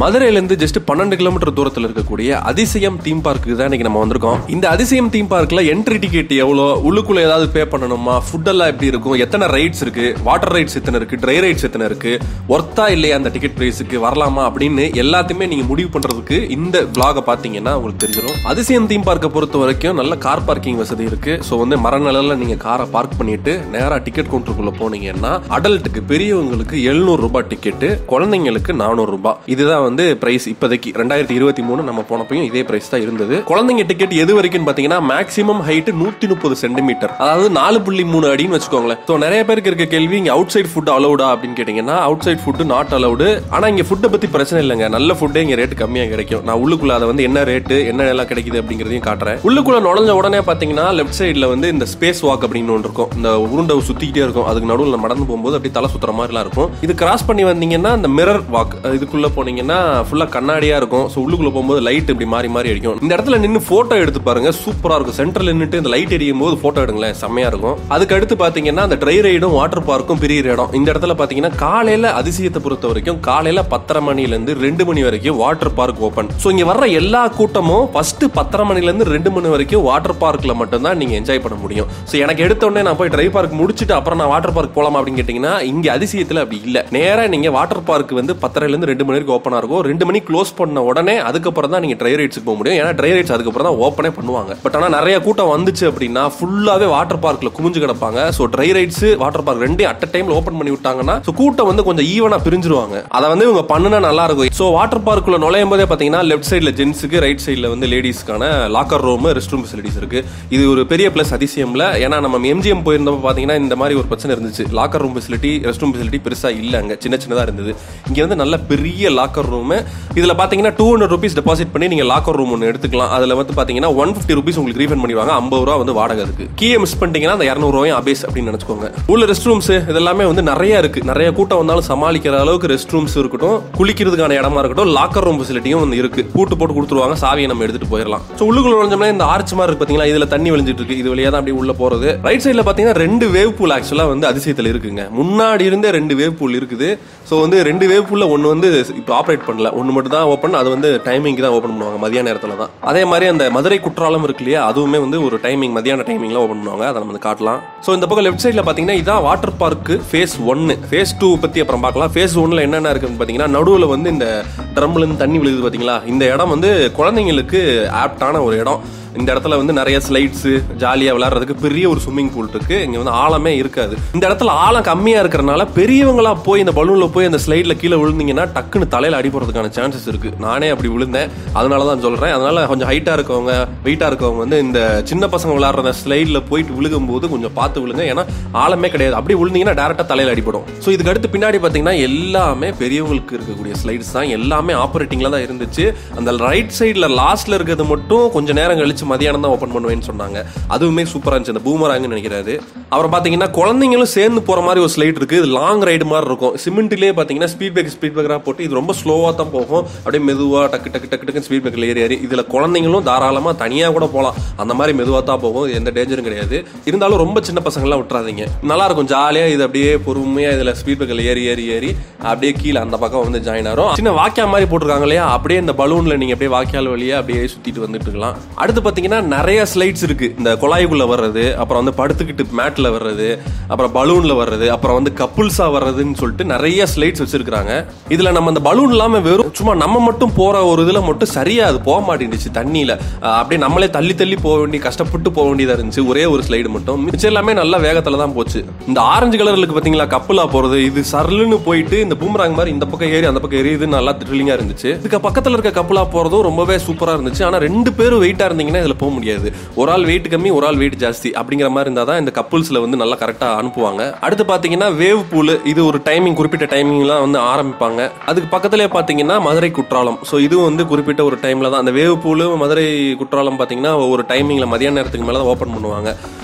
மதுரையில இருந்து ஜஸ்ட் பன்னெண்டு கிலோமீட்டர் தூரத்துல இருக்கக்கூடிய அதிசயம் தீம் பார்க்கு தான் இன்னைக்கு நம்ம வந்திருக்கோம் இந்த அதிசயம் தீம் பார்க்ல என்ட்ரி டிக்கெட் எவ்வளோ உள்ளுக்குள்ள ஏதாவது பே பண்ணணுமா ஃபுட் எல்லாம் எப்படி இருக்கும் எத்தனை ரைட்ஸ் இருக்கு வாட்டர் ரைட்ஸ் எத்தனை இருக்கு ட்ரை ரைட்ஸ் எத்தனை இருக்கு ஒர்த்தா இல்லையா அந்த டிக்கெட் பிரைஸுக்கு வரலாமா அப்படின்னு எல்லாத்தையுமே நீங்க முடிவு பண்றதுக்கு இந்த vlog பாத்தீங்கன்னா உங்களுக்கு தெரிஞ்சிடும் அதிசயம் தீம் பார்க்கை பொறுத்த வரைக்கும் நல்ல கார் பார்க்கிங் வசதி இருக்கு ஸோ வந்து மரநிலையில நீங்க காரை பார்க் பண்ணிட்டு நேரா டிக்கெட் கவுண்டருக்குள்ள போனீங்கன்னா அடல்ட்டுக்கு பெரியவங்களுக்கு எழுநூறு ரூபாய் டிக்கெட் குழந்தைங்களுக்கு நானூறு ரூபாய் இதுதான் வந்து பிரைஸ் இப்போதைக்கு ரெண்டாயிரத்தி இருபத்தி மூணு நம்ம போனப்பையும் இதே பிரைஸ் தான் இருந்தது குழந்தைங்க டிக்கெட் எது வரைக்கும் பாத்தீங்கன்னா மேக்ஸிமம் ஹைட் நூத்தி முப்பது சென்டிமீட்டர் அதாவது நாலு புள்ளி மூணு அடின்னு வச்சுக்கோங்களேன் ஸோ நிறைய பேருக்கு இருக்க கேள்வி இங்க அவுட் சைட் ஃபுட் அலௌடா அப்படின்னு கேட்டீங்கன்னா outside food not allowed ஆனா இங்க ஃபுட்டை பத்தி பிரச்சனை இல்லைங்க நல்ல ஃபுட்டே இங்க ரேட் கம்மியா கிடைக்கும் நான் உள்ளுக்குள்ள அதை வந்து என்ன ரேட்டு என்ன எல்லாம் கிடைக்குது அப்படிங்கறதையும் காட்டுறேன் உள்ளுக்குள்ள நுழைஞ்ச உடனே பாத்தீங்கன்னா லெஃப்ட் சைடுல வந்து இந்த ஸ்பேஸ் வாக் அப்படின்னு ஒன்று இருக்கும் இந்த உருண்டை சுத்திக்கிட்டே இருக்கும் அதுக்கு நடுவில் நடந்து போகும்போது அப்படியே தலை சுத்துற மாதிரிலாம் இருக்கும் இது கிராஸ் பண்ணி வந்தீங்கன்னா இந்த மிரர் வாக் இதுக்குள்ள போனீங்கன்னா ஃபுல்லா கண்ணாடியா இருக்கும் ஸோ உள்ளுக்குள்ள போகும்போது லைட் இப்படி மாறி மாறி அடிக்கும் இந்த இடத்துல நின்று போட்டோ எடுத்து பாருங்க சூப்பரா இருக்கும் சென்டர்ல நின்னுட்டு இந்த லைட் எரியும் போது போட்டோ எடுங்களேன் செம்மையா இருக்கும் அதுக்கு அடுத்து பாத்தீங்கன்னா அந்த ட்ரை ரைடும் வாட்டர் பார்க்கும் பெரிய இடம் இந்த இடத்துல பாத்தீங்கன்னா காலையில அதிசயத்தை பொறுத்த வரைக்கும் காலையில பத்தரை மணில இருந்து ரெண்டு மணி வரைக்கும் வாட்டர் பார்க் ஓபன் ஸோ இங்க வர்ற எல்லா கூட்டமும் ஃபர்ஸ்ட் பத்தரை மணில இருந்து ரெண்டு மணி வரைக்கும் வாட்டர் பார்க்ல மட்டும்தான் நீங்க என்ஜாய் பண்ண முடியும் ஸோ எனக்கு எடுத்த உடனே நான் போய் ட்ரை பார்க் முடிச்சுட்டு அப்புறம் நான் வாட்டர் பார்க் போலாமா அப்படின்னு கேட்டீங்கன்னா இங்க அதிசயத்துல அப்படி இல்ல நேரா நீங்க வாட்டர் பார்க் வந்து பத்தரைல இருந்து ரெண்டு மணி வரைக்கும் ஓப்பனா இருக்கும் ரெண்டு மணி க்ளோஸ் பண்ண உடனே அதுக்கப்புறம் தான் நீங்க ட்ரை ரைட்ஸ்க்கு போக முடியும் ஏன்னா ட்ரை ரைட்ஸ் அதுக்கப்புறம் தான் ஓப்பனே பண்ணுவாங்க பட் ஆனா நிறைய கூட்டம் வந்துச்சு அப்படின்னா ஃபுல்லாவே வாட்டர் பார்க்ல குமிஞ்சு கிடப்பாங்க so dry rides water park ரெண்டையும் அட் டைம்ல ஓப்பன் பண்ணி விட்டாங்கன்னா ஸோ கூட்டம் வந்து கொஞ்சம் ஈவனா பிரிஞ்சிருவாங்க அதை வந்து இவங்க பண்ணுனா நல்லா இருக்கும் ஸோ வாட்டர் பார்க்குள்ள நுழையும் போதே பாத்தீங்கன்னா லெஃப்ட் சைடுல ஜென்ஸுக்கு ரைட் சைடுல வந்து லேடிஸ்க்கான locker room rest room facilities இருக்கு இது ஒரு பெரிய பிளஸ் அதிசயம்ல ஏன்னா நம்ம எம்ஜிஎம் போயிருந்தப்ப பாத்தீங்கன்னா இந்த மாதிரி ஒரு பிரச்சனை இருந்துச்சு locker room facility rest room facility பெருசா இல்ல அங்க சின்ன சின்னதா இருந்தது இங்க வந்து நல்ல பெரிய லாக்கர் ரூம் இதுல பாத்தீங்கன்னா டூ ஹண்ட்ரட் ருபீஸ் டெபாசிட் பண்ணி நீங்க லாக்கர் ரூம் ஒன்று எடுத்துக்கலாம் அதுல வந்து பாத்தீங்கன்னா ஒன் ஃபிஃப்டி ருபீஸ் உங்களுக்கு ரீஃபண்ட் பண்ணிடுவாங்க ஐம்பது ரூபா வந்து வாடகை இருக்கு கீயை மிஸ் பண்ணிட்டீங்கன்னா அந்த இரநூறுவாயும் அபேஸ் அப்படின்னு நினைச்சுக்கோங்க உள்ள ரெஸ்ட் ரூம்ஸ் இதெல்லாமே வந்து நிறைய இருக்கு நிறைய கூட்டம் வந்தாலும் சமாளிக்கிற அளவுக்கு ரெஸ்ட் ரூம்ஸ் இருக்கட்டும் குளிக்கிறதுக்கான இடமா இருக்கட்டும் லாக்கர் ரூம் ஃபெசிலிட்டியும் வந்து இருக்கு பூட்டு போட்டு கொடுத்துருவாங்க சாவியை நம்ம எடுத்துட்டு போயிடலாம் ஸோ உள்ளுக்குள்ள நுழைஞ்சோம்னா இந்த ஆர்ச் மாதிரி இருக்கு பாத்தீங்களா இதுல தண்ணி விழிஞ்சிட்டு இருக்கு இது வழியா தான் அப்படியே உள்ள போறது ரைட் சைடுல பாத்தீங்கன்னா ரெண்டு வேவ் பூல் ஆக்சுவலா வந்து அதிசயத்துல இருக்குங்க முன்னாடி இருந்தே ரெண்டு வேவ் பூல் இருக்குது ஸோ வந்து ரெண்டு வேவ் பூல்ல ஒன்னு வந்து இப்போ ஆப்ரேட் பண்ணல ஒன்னு மட்டும் தான் ஓப்பன் அது வந்து டைமிங் தான் ஓப்பன் பண்ணுவாங்க மதியான நேரத்துல தான் அதே மாதிரி அந்த மதுரை குற்றாலம் இருக்கு இல்லையா அதுவுமே வந்து ஒரு டைமிங் மதியான டைமிங்ல ஓப்பன் பண்ணுவாங்க அதை நம்ம வந்து காட்டலாம் ஸோ இந்த பக்கம் லெஃப்ட் சைடில் பார்த்தீங்கன்னா இதான் வாட்டர் பார்க்கு ஃபேஸ் ஒன்னு ஃபேஸ் டூ பற்றி அப்புறம் பார்க்கலாம் ஃபேஸ் ஒன்ல என்னென்ன இருக்குன்னு பார்த்தீங்கன்னா நடுவில் வந்து இந்த ட்ரம்ல இருந்து தண்ணி விழுகுது பார்த்தீங்களா இந்த இடம் வந்து குழந்தைங்களுக்கு ஆப்டான ஒரு இடம் இந்த இடத்துல வந்து நிறைய ஸ்லைட்ஸ் ஜாலியாக விளையாடுறதுக்கு பெரிய ஒரு ஸ்விம்மிங் பூல் இருக்கு இங்க வந்து ஆழமே இருக்காது இந்த இடத்துல ஆழம் கம்மியா இருக்கிறனால பெரியவங்களா போய் இந்த பலூன்ல போய் அந்த ஸ்லைட்ல கீழே விழுந்தீங்கன்னா டக்குன்னு தலையில அடி போறதுக்கான சான்சஸ் இருக்கு நானே அப்படி விழுந்தேன் அதனால தான் சொல்றேன் அதனால கொஞ்சம் ஹைட்டா இருக்கவங்க வெயிட்டா இருக்கவங்க வந்து இந்த சின்ன பசங்க விளையாடுற அந்த ஸ்லைட்ல போயிட்டு விழுகும் போது கொஞ்சம் பார்த்து விழுங்க ஏன்னா ஆழமே கிடையாது அப்படி விழுந்தீங்கன்னா டேரக்டா தலையில அடிபடும் ஸோ இதுக்கு அடுத்து பின்னாடி பாத்தீங்கன்னா எல்லாமே பெரியவங்களுக்கு இருக்கக்கூடிய ஸ்லைட்ஸ் தான் எல்லாமே ஆப்ரேட்டிங்ல தான் இருந்துச்சு அந்த ரைட் சைடுல லாஸ்ட்ல இருக்கிறது மட்டும் கொஞ்சம் நேரம் கழிச்சு மதியானம் தான் ஓப்பன் பண்ணுவேன்னு சொன்னாங்க அதுவுமே சூப்பரா இருந்துச்சு அந்த பூமராங்கன்னு நினைக்கிறாரு அப்புறம் பாத்தீங்கன்னா குழந்தைங்களும் சேர்ந்து போற மாதிரி ஒரு ஸ்லைட் இருக்கு இது லாங் ரைடு மாதிரி இருக்கும் சிமெண்ட்லயே பாத்தீங்கன்னா ஸ்பீட் பிரேக் ஸ்பீட் பிரேக்கரா போட்டு இது ரொம்ப ஸ்லோவா தான் போகும் அப்படியே மெதுவா டக்கு டக்கு டக்கு டக்கு ஸ்பீட் பிரேக்ல ஏறி ஏறி இதுல குழந்தைங்களும் தாராளமா தனியா கூட போகலாம் அந்த மாதிரி மெதுவா தான் போகும் இது எந்த டேஞ்சரும் கிடையாது இருந்தாலும் ரொம்ப சின்ன பசங்க எல்லாம் விட்டுறாதீங்க நல்லா இருக்கும் ஜாலியா இது அப்படியே பொறுமையா இதுல ஸ்பீட் பிரேக்ல ஏறி ஏறி ஏறி அப்படியே கீழே அந்த பக்கம் வந்து ஜாயின் ஆகும் சின்ன வாக்கியா மாதிரி போட்டிருக்காங்க இல்லையா அப்படியே இந்த பலூன்ல நீங்க அப்படியே வாக்கியால் வழியா அப்படியே சுத்திட்டு வந்துட்டு இருக்கலாம் அடுத்து பாத்தீங்கன்னா நிறைய ஸ்லைட்ஸ் இருக்கு இந்த குழாய்க்குள்ள வர்றது அப்புறம் வந்து படுத்துக்கிட்டு மேட்ல வர்றது அப்புறம் பலூன்ல வர்றது அப்புறம் வந்து கப்புள்ஸா வர்றதுன்னு சொல்லிட்டு நிறைய ஸ்லைட்ஸ் வச்சிருக்காங்க இதுல நம்ம அந்த பலூன் இல்லாம வெறும் சும்மா நம்ம மட்டும் போற ஒரு இதுல மட்டும் சரியா அது போக மாட்டேங்குச்சு தண்ணியில அஹ் அப்படியே நம்மளே தள்ளி தள்ளி போக வேண்டிய கஷ்டப்பட்டு போக வேண்டியதா இருந்துச்சு ஒரே ஒரு ஸ்லைடு மட்டும் மிச்சம் எல்லாமே நல்ல வேகத்துல தான் போச்சு இந்த ஆரஞ்சு கலர்லுக்கு பாத்தீங்களா கப்புலா போறது இது சர்லுன்னு போயிட்டு இந்த பூமராங் மாதிரி இந்த பக்கம் ஏறி அந்த பக்கம் ஏறி இது நல்லா த்ரில்லிங்கா இருந்துச்சு இதுக்கு பக்கத்துல இருக்க கப்புலா போறதும் ரொம்பவே சூப்பரா இருந்துச்சு ஆனா ரெண்டு பேரும் வெயிட்டா இருந்தீங்கன்னா இதுல போக முடியாது ஒரு ஆள் வெயிட் கம்மி ஒரு ஆள் வெயிட் ஜாஸ்தி அப்படிங்கிற மாதிரி இருந்தா தான் இந்த கப்புள்ஸ்ல வந்து நல்லா கரெக்டா அனுப்புவாங்க அடுத்து பாத்தீங்கன்னா வேவ் பூல் இது ஒரு டைமிங் குறிப்பிட்ட டைமிங்லாம் வந்து ஆரம்பிப்பாங்க அதுக்கு பக்கத்திலே பாத்தீங்கன்னா மதுரை குற்றாலம் ஸோ இதுவும் வந்து குறிப்பிட்ட ஒரு டைம்ல தான் அந்த வேவ் பூல் மதுரை குற்றாலம் பாத்தீங்கன்னா ஒரு டைமிங்ல மதியான நேரத்துக்கு மேல தான் ஓப்பன் பண்ணுவாங்க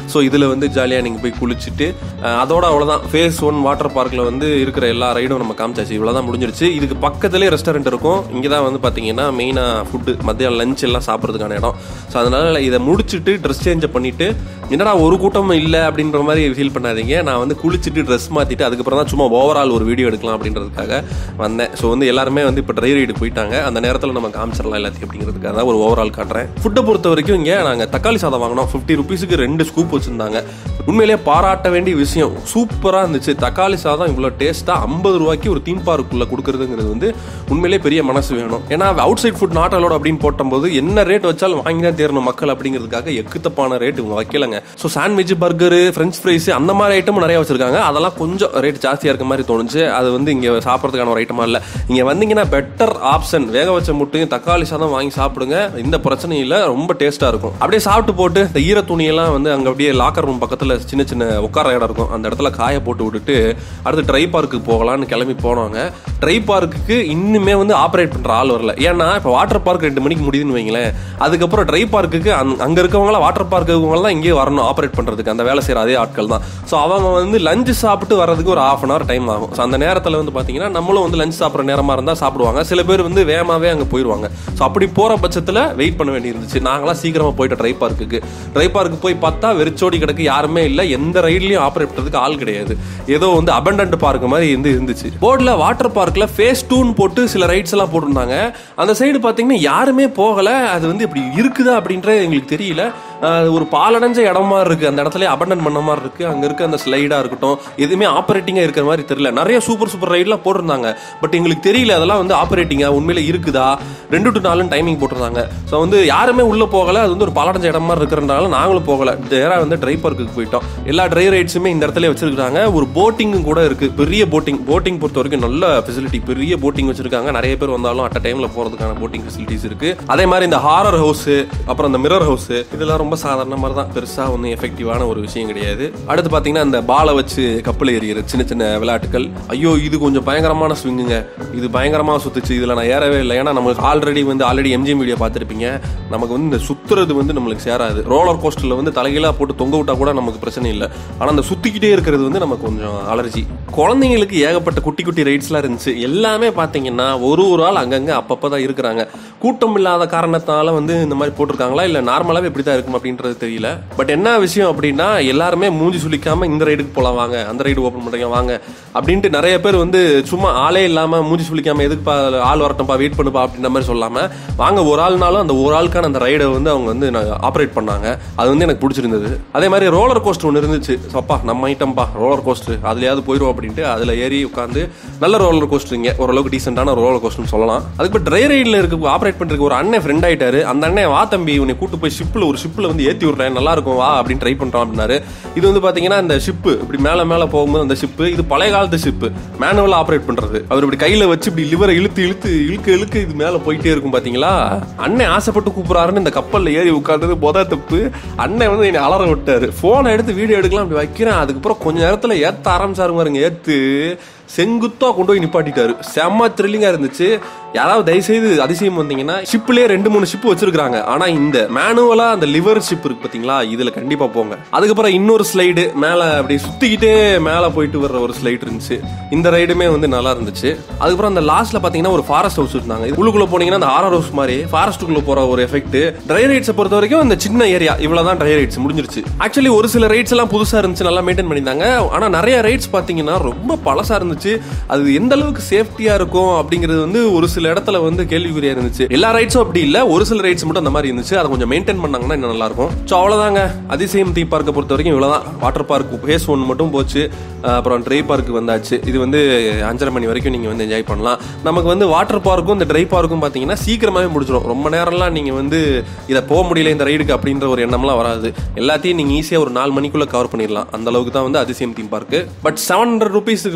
ஸோ இதில் வந்து ஜாலியாக நீங்கள் போய் குளிச்சுட்டு அஹ், அதோட அவ்வளோதான் ஃபேஸ் ஒன் வாட்டர் பார்க்கில் வந்து இருக்கிற எல்லா ரைடும் நம்ம காமிச்சாச்சு இவ்வளோ தான் முடிஞ்சிருச்சு இதுக்கு பக்கத்துலேயே ரெஸ்டாரண்ட் இருக்கும் இங்கே தான் வந்து பார்த்தீங்கன்னா மெயினாக ஃபுட்டு மத்தியானம் லஞ்ச் எல்லாம் சாப்பிட்றதுக்கான இடம் ஸோ அதனால இதை முடிச்சுட்டு ட்ரெஸ் சேஞ்சை பண்ணிட்டு என்னடா ஒரு கூட்டம் இல்லை அப்படின்ற மாதிரி ஃபீல் பண்ணாதீங்க நான் வந்து குளிச்சுட்டு ட்ரெஸ் மாற்றிட்டு அதுக்கப்புறம் தான் சும்மா ஓவரால் ஒரு வீடியோ எடுக்கலாம் அப்படின்றதுக்காக வந்தேன் ஸோ வந்து எல்லாருமே வந்து இப்போ ட்ரை ரைடு போயிட்டாங்க அந்த நேரத்தில் நம்ம காமிச்சிடலாம் எல்லாத்தையும் அப்படிங்கிறதுக்காக தான் ஒரு ஓவரால் காட்டுறேன் ஃபுட்டை பொறுத்த வரைக்கும் இங்கே நாங்கள் தக்காளி சாதம் வாங்கினோம் ஃபிஃப்டி ருபீஸுக்கு ரெண்டு ஸ்கூப் வச்சுருந்தாங்க உண்மையிலேயே பாராட்ட வேண்டிய விஷயம் சூப்பராக இருந்துச்சு தக்காளி சாதம் இவ்வளோ டேஸ்ட்டாக ஐம்பது ரூபாய்க்கு ஒரு தீம் பார்க்குள்ளே கொடுக்குறதுங்கிறது வந்து உண்மையிலேயே பெரிய மனசு வேணும் ஏன்னா outside food not allowed அப்படின்னு போட்டபோது என்ன ரேட் வச்சாலும் வாங்கி தான் தேரணும் மக்கள் அப்படிங்கிறதுக்காக எக்குத்தப்பான ரேட் இவங்க வைக்கலங்க so sandwich burger French fries அந்த மாதிரி ஐட்டமும் நிறைய வச்சிருக்காங்க அதெல்லாம் கொஞ்சம் ரேட் ஜாஸ்தியாக இருக்க மாதிரி தோணுச்சு அது வந்து இங்கே சாப்பிட்றதுக்கான ஒரு ஐட்டமா இல்லை இங்கே வந்தீங்கன்னா பெட்டர் ஆப்ஷன் வேக வச்ச முட்டையும் தக்காளி சாதம் வாங்கி சாப்பிடுங்க இந்த பிரச்சனையும் இல்லை ரொம்ப டேஸ்ட்டாக இருக்கும் அப்படியே சாப்பிட்டு போட்டு இந்த ஈர துணியெல்லாம் வந்து அங்கே அப்படியே லாக்கர் ரூம் பக்கத்தில் சின்ன சின்ன உட்கார இடம் இருக்கும் அந்த இடத்துல காய போட்டு விட்டுட்டு அடுத்து ட்ரை பார்க்குக்கு போகலான்னு கிளம்பி போனவங்க ட்ரை பார்க்குக்கு இன்னுமே வந்து ஆப்ரேட் பண்ணுற ஆள் வரல ஏன்னா இப்போ வாட்டர் பார்க் ரெண்டு மணிக்கு முடியுதுன்னு வைங்களேன் அதுக்கப்புறம் ட்ரை பார்க்குக்கு அங்கே இருக்கவங்களாம் வாட்டர் பார்க் இருக்கவங்க தான் இங்கேயே வரணும் ஆப்ரேட் பண்ணுறதுக்கு அந்த வேலை செய்கிற அதே ஆட்கள் தான் ஸோ அவங்க வந்து லஞ்சு சாப்பிட்டு வர்றதுக்கு ஒரு ஆஃப் அன் ஹவர் டைம் ஆகும் ஸோ அந்த நேரத்தில் வந்து பார்த்தீங்கன்னா நம்மளும் வந்து லஞ்ச் சாப்பிட்ற நேரமாக இருந்தால் சாப்பிடுவாங்க சில பேர் வந்து வேகமாகவே அங்கே போயிடுவாங்க ஸோ அப்படி போகிற பட்சத்தில் வெயிட் பண்ண வேண்டியிருந்துச்சு நாங்களாம் சீக்கிரமாக போயிட்டோம் ட்ரை பார்க்குக்கு ட்ரை பார்க்கு போய் பார்த்தா வெறிச்சோடி கிடக்கு யாருமே இல்லை எந்த ரைட்லையும் ஆப்ரேட் பண்ணுறதுக்கு ஆள் கிடையாது ஏதோ வந்து அபண்டன்ட் பார்க் மாதிரி இருந்து இருந்துச்சு போர்டில் வாட்டர் பார்க்கில் ஃபேஸ் டூன்னு போட்டு சில ரைட்ஸ் எல்லாம் போட்டிருந்தாங்க அந்த சைடு பார்த்தீங்கன்னா யாருமே போகலை அது வந்து இப்படி இருக்குதா அப்படின்றது எங்களுக்கு தெரியல அஹ் ஒரு பாலடைஞ்ச இடம் மாதிரி இருக்கு அந்த இடத்துல அபண்டன் பண்ண மாதிரி இருக்கு அங்க இருக்க அந்த ஸ்லைடா இருக்கட்டும் எதுவுமே ஆப்ரேட்டிங்கா இருக்கிற மாதிரி தெரியல நிறைய சூப்பர் சூப்பர் ரைட்லாம் போட்டிருந்தாங்க பட் எங்களுக்கு தெரியல அதெல்லாம் வந்து ஆப்ரேட்டிங்கா உண்மையில இருக்குதா ரெண்டு டு நாலு டைமிங் போட்டிருந்தாங்க ஸோ வந்து யாருமே உள்ள போகல அது வந்து ஒரு பாலடைஞ்ச இடம் மாதிரி இருக்கிறனால நாங்களும் போகல நேராக வந்து ட்ரை பார்க்குக்கு போயிட்டோம் எல்லா ட்ரை ரைட்ஸுமே இந்த இடத்துல வச்சிருக்காங்க ஒரு போட்டிங்கும் கூட இருக்கு பெரிய போட்டிங் போட்டிங் பொறுத்த வரைக்கும் நல்ல ஃபெசிலிட்டி பெரிய போட்டிங் வச்சிருக்காங்க நிறைய பேர் வந்தாலும் அட் டைம்ல போறதுக்கான போட்டிங் ஃபெசிலிட்டிஸ் இருக்கு அதே மாதிரி இந்த ஹாரர் ஹவுஸ் அப்புறம் இந்த மிரர் ஹவுஸ் இதெல்லாம் ரொம்ப சாதாரண மாதிரி தான் பெருசா ஒன்றும் எஃபெக்டிவான ஒரு விஷயம் கிடையாது அடுத்து பாத்தீங்கன்னா இந்த பாலை வச்சு கப்பல் எறிகிற சின்ன சின்ன விளையாட்டுகள் ஐயோ இது கொஞ்சம் பயங்கரமான ஸ்விங்குங்க இது பயங்கரமா சுத்துச்சு இதுல நான் ஏறவே இல்லை ஏன்னா நமக்கு ஆல்ரெடி வந்து ஆல்ரெடி எம்ஜிஎம் வீடியோ பார்த்துருப்பீங்க நமக்கு வந்து இந்த சுத்துறது வந்து நம்மளுக்கு சேராது ரோலர் கோஸ்டர்ல வந்து தலைகீழா போட்டு தொங்க விட்டா கூட நமக்கு பிரச்சனை இல்லை ஆனா அந்த சுத்திக்கிட்டே இருக்கிறது வந்து நமக்கு கொஞ்சம் அலர்ஜி குழந்தைங்களுக்கு ஏகப்பட்ட குட்டி குட்டி ரைட்ஸ்லாம் இருந்துச்சு எல்லாமே பாத்தீங்கன்னா ஒரு ஒரு ஆள் அங்கங்க அப்பப்போ தான் இருக்கிறாங்க கூட்டம் இல்லாத காரணத்தால வந்து இந்த மாதிரி போட்டிருக்காங்களா இல்ல நார்மலாவே இப்படி தான் இருக்கும் அப்படின்றது தெரியல பட் என்ன விஷயம் அப்படின்னா எல்லாருமே மூஞ்சி சுளிக்காம இந்த ரைடுக்கு போலாம் வாங்க அந்த ரைடு ஓப்பன் பண்றீங்க வாங்க அப்படின்ட்டு நிறைய பேர் வந்து சும்மா ஆளே இல்லாம மூஞ்சி சுளிக்காம எதுக்குப்பா ஆள் வரட்டும்ப்பா வெயிட் பண்ணுப்பா அப்படின்ற மாதிரி சொல்லாம வாங்க ஒரு ஆள்னாலும் அந்த ஒரு ஆளுக்கான அந்த ரைடை வந்து அவங்க வந்து ஆப்ரேட் பண்ணாங்க அது வந்து எனக்கு பிடிச்சிருந்தது அதே மாதிரி ரோலர் கோஸ்டர் ஒன்று இருந்துச்சு So, அப்பா நம்ம ஐட்டம்பா ரோலர் கோஸ்டர் அதுலயாவது போயிடும் அப்படின்ட்டு அதுல ஏறி உட்காந்து நல்ல ரோலர் கோஸ்டருங்க ஓரளவுக்கு டீசென்டான ரோலர் கோஸ்டர்னு சொல்லலாம் அதுக்கு ட்ரை ரைடில் இருக்க ஆப்ரேட் பண்றதுக்கு ஒரு அண்ணன் ஃப்ரெண்ட் ஆயிட்டாரு அந்த அண்ணன் வா தம்பி உன்னை கூட்டு போய் ஷிப்பில் ஒரு ஷிப்பில் வந்து ஏற்றி விட்றேன் நல்லா இருக்கும் வா அப்படின்னு ட்ரை பண்றோம் அப்படின்னாரு இது வந்து பாத்தீங்கன்னா இந்த ஷிப்பு இப்படி மேல மேல போகும்போது அந்த ஷிப்பு இது பழைய காலத்து ஷிப்பு மேனுவலா ஆப்ரேட் பண்றது அவர் இப்படி கையில வச்சு இப்படி லிவரை இழுத்து இழுத்து இழுக்க இழுக்க இது மேல போயிட்டே இருக்கும் பாத்தீங்களா அண்ணன் ஆசைப்பட்டு கூப்பிடுறாருன்னு இந்த கப்பல்ல ஏறி உட்கார்ந்தது பொத தப்பு அண்ணன் வந்து என்னை அலற விட்டாரு போனை எடுத்து வீடியோ எடுக்கலாம் அப்படி வைக்கிறேன் அதுக்கப்புறம் கொஞ்ச நேரத்துல ஏத்த ஆரம்பிச்சாரு பாருங்க ஏத்து செங்குத்தா கொண்டு போய் நிப்பாட்டிட்டாரு செம்ம த்ரில்லிங்கா இருந்துச்சு யாராவது தயவுசெய்து அதிசயம் வந்தீங்கன்னா ஷிப்லயே ரெண்டு மூணு ஷிப் வச்சிருக்காங்க ஆனா இந்த மேனுவலா அந்த லிவர் ஷிப் இருக்கு பாத்தீங்களா இதுல கண்டிப்பா போங்க அதுக்கப்புறம் இன்னொரு ஸ்லைடு மேல அப்படி சுத்திக்கிட்டே மேல போயிட்டு வர்ற ஒரு ஸ்லைடு இருந்துச்சு இந்த ரைடுமே வந்து நல்லா இருந்துச்சு அதுக்கப்புறம் அந்த லாஸ்ட்ல பாத்தீங்கன்னா ஒரு ஃபாரஸ்ட் ஹவுஸ் இருந்தாங்க இது உள்ளுக்குள்ள போனீங்கன்னா அந்த ஆரர் ஹவுஸ் மாதிரி ஃபாரஸ்ட்டுக்குள்ள போற ஒரு எஃபெக்ட் ட்ரை ரைட்ஸை பொறுத்த வரைக்கும் இந்த சின்ன ஏரியா இவ்வளவுதான் ட்ரை ரைட்ஸ் முடிஞ்சிருச்சு ஆக்சுவலி ஒரு சில ரைட்ஸ் எல்லாம் புதுசா இருந்துச்சு நல்லா மெயின்டைன் பண்ணியிருந்தாங்க ஆனா நிறைய ரைட்ஸ் பாத்தீங்கன்னா ரொம்ப பழசா இருந்துச்சு அது எந்த அளவுக்கு சேஃப்டியா இருக்கும் அப்படிங்கிறது வந்து ஒரு சில இடத்துல வந்து கேள்விக்குறியா இருந்துச்சு எல்லா ரைட்ஸும் அப்படி இல்ல ஒரு சில ரைட்ஸ் மட்டும் அந்த மாதிரி இருந்துச்சு அதை கொஞ்சம் மெயின்டைன் பண்ணாங்கன்னா இன்னும் நல்லா இருக்கும் ஸோ அவ்வளவுதாங்க அதிசயம் தீ பார்க்கை பொறுத்த வரைக்கும் இவ்வளவுதான் வாட்டர் பார்க் ஃபேஸ் ஒன் மட்டும் போச்சு அஹ் அப்புறம் ட்ரை பார்க் வந்தாச்சு இது வந்து அஞ்சரை மணி வரைக்கும் நீங்க வந்து என்ஜாய் பண்ணலாம் நமக்கு வந்து வாட்டர் பார்க்கும் இந்த ட்ரை பார்க்கும் பாத்தீங்கன்னா சீக்கிரமாவே முடிச்சிடும் ரொம்ப நேரம்லாம் நீங்க வந்து இதை போக முடியல இந்த ரைடுக்கு அப்படின்ற ஒரு எண்ணம்லாம் வராது எல்லாத்தையும் நீங்க ஈஸியா ஒரு நாலு மணிக்குள்ள கவர் பண்ணிடலாம் அந்த அளவுக்கு தான் வந்து அதிசயம் theme park but seven hundred ருபீஸுக்கு வந்து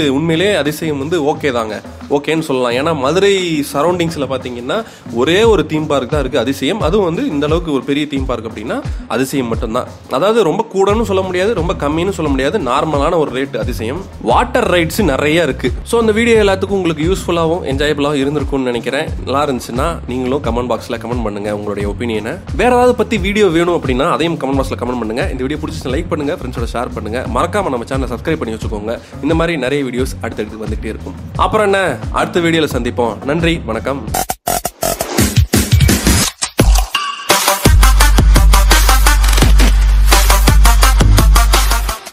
உண்மையிலே அதிசயம் வந்து ஓகே தாங்க ஓகேன்னு சொல்லலாம் ஏன்னா மதுரை சரௌண்டிங்ஸ்ல பாத்தீங்கன்னா ஒரே ஒரு தீம் பார்க் தான் இருக்கு அதிசயம் அதுவும் வந்து இந்த அளவுக்கு ஒரு பெரிய தீம் பார்க் அப்படின்னா அதிசயம் மட்டும்தான் அதாவது ரொம்ப கூடன்னு சொல்ல முடியாது ரொம்ப கம்மின்னு சொல்ல முடியாது நார்மலான ஒரு ரேட் அதிசயம் வாட்டர் ரைட்ஸ் நிறைய இருக்கு ஸோ அந்த வீடியோ எல்லாத்துக்கும் உங்களுக்கு யூஸ்ஃபுல்லாகவும் என்ஜாயபிளாகவும் இருந்திருக்கும்னு நினைக்கிறேன் நல்லா இருந்துச்சுன்னா நீங்களும் கமெண்ட் பாக்ஸ்ல கமெண்ட் பண்ணுங்க உங்களுடைய ஒப்பீனியனை வேற ஏதாவது பத்தி வீடியோ வேணும் அப்படின்னா அதையும் கமெண்ட் பாக்ஸ்ல கமெண்ட் பண்ணுங்க இந்த வீடியோ பிடிச்சி லைக் பண்ணுங்க ஃப்ரெண்ட்ஸோட ஷேர் பண்ணுங்க மறக்காம நம்ம சேனலை சப்ஸ்கிரைப் பண்ணி வச்சுக்கோங்க இந்த மாதிரி நிறைய வீடியோஸ் அடுத்தடுத்து வந்துகிட்டே இருக்கும் அப்புறம் என்ன அடுத்த வீடியோல சந்திப்போம் நன்றி வணக்கம்